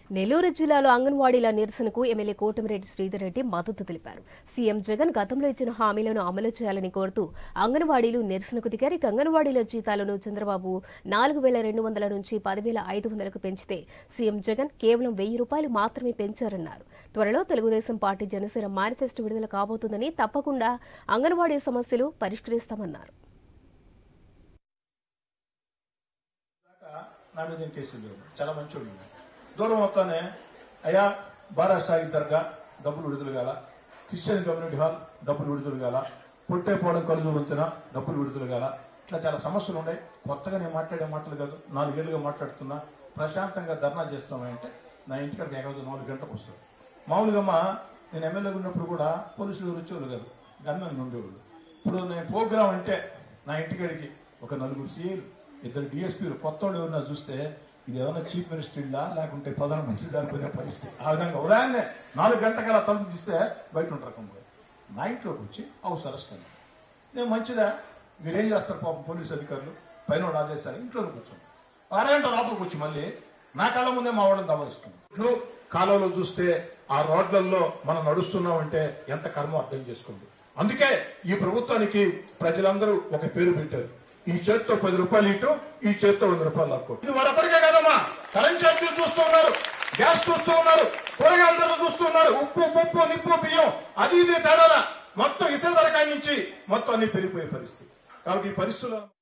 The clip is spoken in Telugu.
నెల్లూరు జిల్లాలో అంగన్వాడీల నిరసనకు ఎమ్మెల్యే కోటమిరెడ్డి శ్రీధర్ రెడ్డి మద్దతు తెలిపారు సీఎం జగన్ గతంలో ఇచ్చిన హామీలను అమలు చేయాలని కోరుతూ అంగన్వాడీలు నిరసనకు దిగారు ఇక అంగన్వాడీల జీతాలను చంద్రబాబు నాలుగు వేల రెండు వందల నుంచి పదివేల ఐదు వందలకు పెంచితే సీఎం జగన్ కేవలం వెయ్యి రూపాయలు మాత్రమే పెంచారన్నారు త్వరలో తెలుగుదేశం పార్టీ జనసేన మేనిఫెస్టో విడుదల కాబోతుందని తప్పకుండా అంగన్వాడీ సమస్యలు పరిష్కరిస్తామన్నారు దాకా నా మీద ఏం కేసులు లేవు చాలా మంచోడు నేను. దూరం అవుతానే అయ్యా బారా సాయి దర్గా డబ్బులు విడుదల గాల క్రిస్టియన్ కమ్యూనిటీ హాల్ డబ్బులు విడుదల గాల పొట్టేపోవడం కలుజు వంతున డబ్బులు విడుదల గాల ఇట్లా చాలా సమస్యలు ఉన్నాయి కొత్తగా నేను మాట్లాడే మాటలు కాదు నాలుగేళ్లుగా మాట్లాడుతున్నా ప్రశాంతంగా ధర్నా చేస్తామంటే నా ఇంటికి ఏకాదు నాలుగు గంటలకు వస్తుంది మామూలుగా అమ్మా నేను ఎమ్మెల్యేగా ఉన్నప్పుడు కూడా పోలీసులు ఎవరు వచ్చేవాళ్ళు కాదు గన్మెన్ ఉండేవాళ్ళు ఇప్పుడు నేను ప్రోగ్రామ్ అంటే నా ఇంటికాడికి ఒక నలుగురు సీఏలు ఇద్దరు డిఎస్పీలు కొత్త వాళ్ళు ఎవరన్నా చూస్తే ఇది ఏమైనా చీఫ్ మినిస్టర్లా లేకుంటే ప్రధానమంత్రి అనుకునే పరిస్థితి ఆ విధంగా ఉదయాన్నే నాలుగు గంటల తలుపు తీస్తే బయట ఉంటారు కంపెనీ నా ఇంట్లోకి వచ్చి హౌస్ అరెస్ట్ అయ్యాను నేను మంచిదా మీరేం చేస్తారు పాపం పోలీసు అధికారులు పైన వాడు ఆదేశాలు ఇంట్లోనే కూర్చోండి అరగంట లోపలికి వచ్చి మళ్ళీ నా కళ్ళ ముందే మా వాళ్ళని దబాయిస్తుంది ఇప్పుడు కాలంలో చూస్తే ఆ రోడ్లలో మనం నడుస్తున్నామంటే ఎంత కర్మ అర్థం చేసుకోండి అందుకే ఈ ప్రభుత్వానికి ప్రజలందరూ ఒక పేరు పెట్టారు ఈ చేత్తో పది రూపాయలు ఇటు ఈ చేత్తో వంద రూపాయలు లాక్కో ఇది మరొకరికే కదమ్మా కరెంట్ ఛార్జీలు చూస్తూ ఉన్నారు గ్యాస్ చూస్తూ ఉన్నారు కూరగాయల ధరలు చూస్తూ ఉన్నారు ఉప్పు పప్పు నిప్పు బియ్యం అది ఇది తేడా మొత్తం ఇసే ధర కాడి నుంచి మొత్తం అన్ని పెరిగిపోయే పరిస్థితి కాబట్టి ఈ పరిస్థితుల్లో